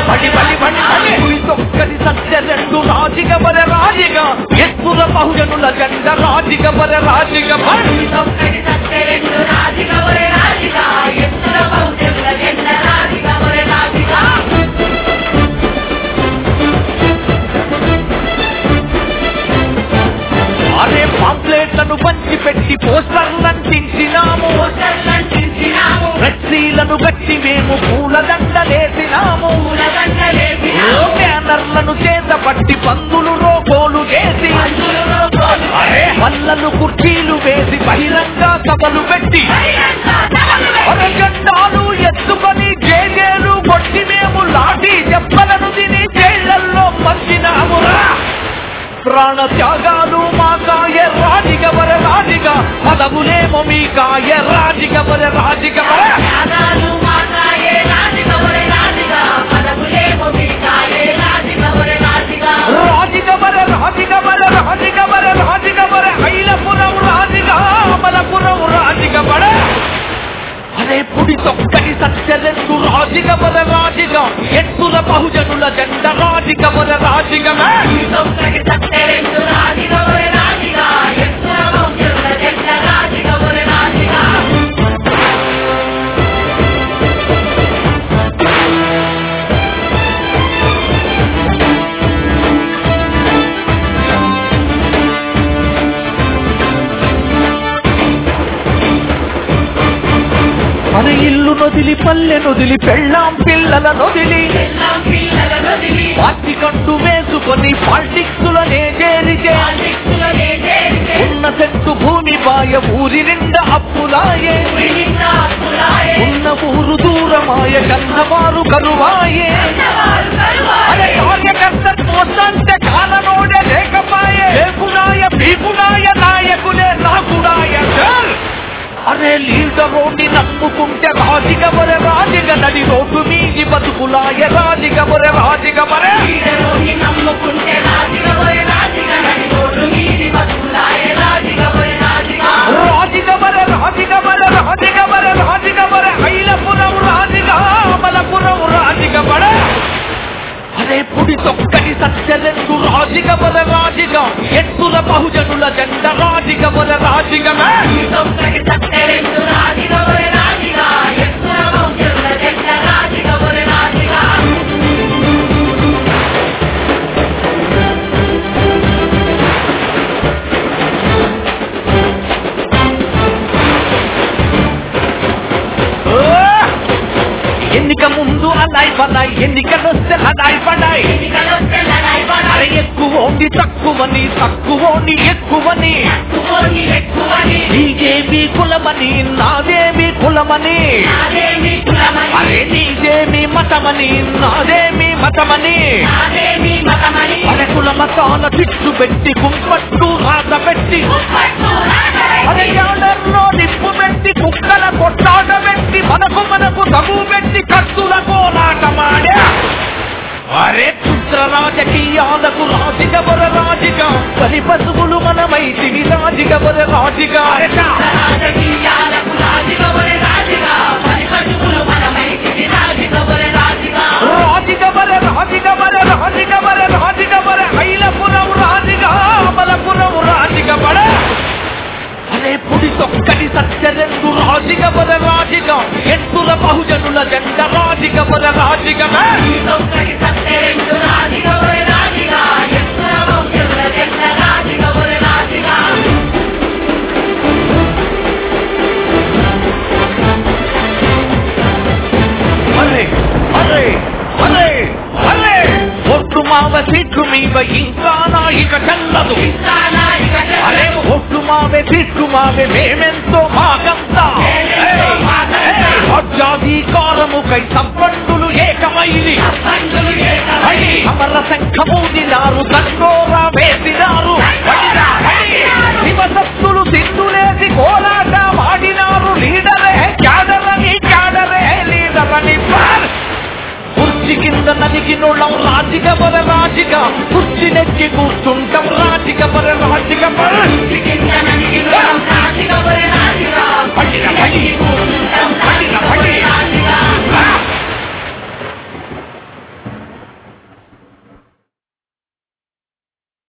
బడి బడి బడి బడి కుడి తొక్కని సత్య రెండు రాజిగ బర రాజిగ ఎత్తుల బహుజనుల జెండ రాజిగ బర రాజిగ బడి తొక్కటి సత్తెరెండు రాజిగ ఒరే రాజిగ ఎత్తుల బహుజనుల జెండ రాజిగ ఒరే రాజిగ అరే పాంప్లెట్లను పంచి పెట్టి పోస్టర్లు అంటించినాము పోస్టర్లంటించినాము ఫ్లెక్సీలను గట్టి మేము పూలదండలేసినాము పూలదండలేసినాము బ్యానర్లను చేత పట్టి పందులు రోకోలు చేసి పందులు రోకోలు అరే మల్లలు కుర్చీలు వేసి బహిరంగ సభలు పెట్టి బహిరంగ సభలు పెట్టి అరే జెండాలు ఎత్తుకొని జేజేలు కొట్టి మేము లాఠీ చెప్పలను తిని జైళ్లలో పంచినామురా ప్రాణ త్యాగాలు మా కాయ రాజిగ వర రాజిగ పదవులేమో మీ కాయ రాజిగ వర రాజిగ వర త్యాగాలు మాతాయే రాజిగ ఒరే రాజిగ పదవులేమో మీకాయే రాజిగ ఒరే రాజిగ రాజిగ వర రాజిగ వర రాజిగ వర రాజిగ వర ఐలపురం రాజిగ అమలపురం రాజిగ వర అరే పుడి తొక్కటి సత్యరెందు రాజిగ వర రాజిగ ఎత్తుల బహుజనుల జెండ రాజిగ వర రాజిగ తొక్కటి సత్తెరెండు రాజిగ ఒరే రాజిగ ఎత్తుల బహుజనుల జెండ రాజిగ ఒరే రాజిగ మన ఇల్లు నొదిలి పల్లె నొదిలి పెళ్ళాం పిల్లల నొదిలి ఎల్లం పిల్లల నొదిలి పార్టీ కంటూ వేసుకొని పాలిటిక్స్ లనే చేరితే పాలిటిక్సులనే చేరితే ఉన్న చెట్టు భూమి పాయ ఊరి నిండా అప్పులాయే నిండా అప్పులాయే ఉన్న ఊరు దూరమాయ కన్నవారు కరువాయే వారు అరే కరువాయే కార్యకర్త పోస్తంటే కాలనోడే లేకపాయే లేకునాయ పీకునాయ నాయకులే నాకుడాయ సార్ అరే లీడరోని నమ్ముకుంటే రాజిగ మరే రాజిగ నడి రోడ్డు మీది బతుకులాయ రాజిగ మరే రాజిగ మరే వీరరోని నమ్ముకుంటే రాజిగ ఒరే రాజిగ నడి రోడ్డు మీది బతుకులాయే రాజిగ ఒరే రాజిగ రాజిగ మరే రాజిగ మరే రాజిగ మరే రాజిగ మరే ఐలపురం రాజిగ అమలపురం రాజిగ మరే అరే పుడి తొక్కటి సత్యరెందు రాజిగ మర రాజిగ ఎత్తుల బహుజనుల జెండ రాజిగ మర రాజిగ తొక్కటి సత్తెరెండు రాజిగ ఒరే రాజిగ ఎత్తుల బహుజనుల జెండ రాజిగ ఒరే రాజిగ ఎన్నిక ముందు అలాయ్ పడాయి ఎన్నికలొస్తే అలాయ్ పడాయి ఎన్నికలొస్తే లడాయి అరే పడాయి ఎక్కువోండి తక్కువని తక్కువోండి ఎక్కువని ఎక్కువని ఎక్కువని నీకేమి కులమని నాదేమి కులమని నాదేమి కులమని అరే నీదేమి మతమని నాదేమి మతమని నాదేమి మతమని అరే కుల మతాల చిచ్చు పెట్టి కుంపట్టు రాత పెట్టి ఉప్పట్టు రాజరెడ్డి అరే యాడర్లో నిప్పు పెట్టి కుక్కల కొట్టాట పెట్టి మనకు మనకు తగు పెట్టి కత్తుల కోలాటమాడే అరే క్షుద్ర రాజకీయాలకు రాజిక బర రాజిక పని పశువులు మనమైతివి రాజిక బర రాజిక రాజకీయాలకు రాజిగ ఒరే రాజిగ పని పశువులు మనమైతివి రాజిగ ఒరే రాజిగ రాజిక బర రాజిక బర రాజిక బర రాజిక బర ఐలపురం రాజిక అమలపురం రాజిక బడ అరే పుడి తొక్కటి సత్యరెందు రాజిక బర రాజిక ఎత్తుల బహుజనుల జెండ రాజిక బర రాజిక తొక్కటి సత్తెరెండు రాజిగ ఒరే రాజిగ ఎత్తుల బహుజనుల జెండ రాజిగ ఒరే రాజిగ అరే అరే అరే అరే ఒట్టు మావ సీట్లు మీవ ఇంకా నాయిక చల్లదు నాయక అరే ఒట్టు మావే సీట్లు మావే మేమెంతో మాకంతా రాజ్యాధికారముకై సంపన్నులు ఏకమైలి పండులు అడి అమర శంఖమూదినారు దండోరా వేసినారు శివసత్తులు సింధులేసి కోలాట వాడినారు లీడరే క్యాడరని క్యాడరే లీడరని పార్ కుర్చీ కింద నలిగినోళ్ళం రాజిక బర రాజిక కుర్చీ నెక్కి కూర్చుంటాం రాజిక బర రాజిక బర రాజిగ ఒరే రాజిగ పడిన పడి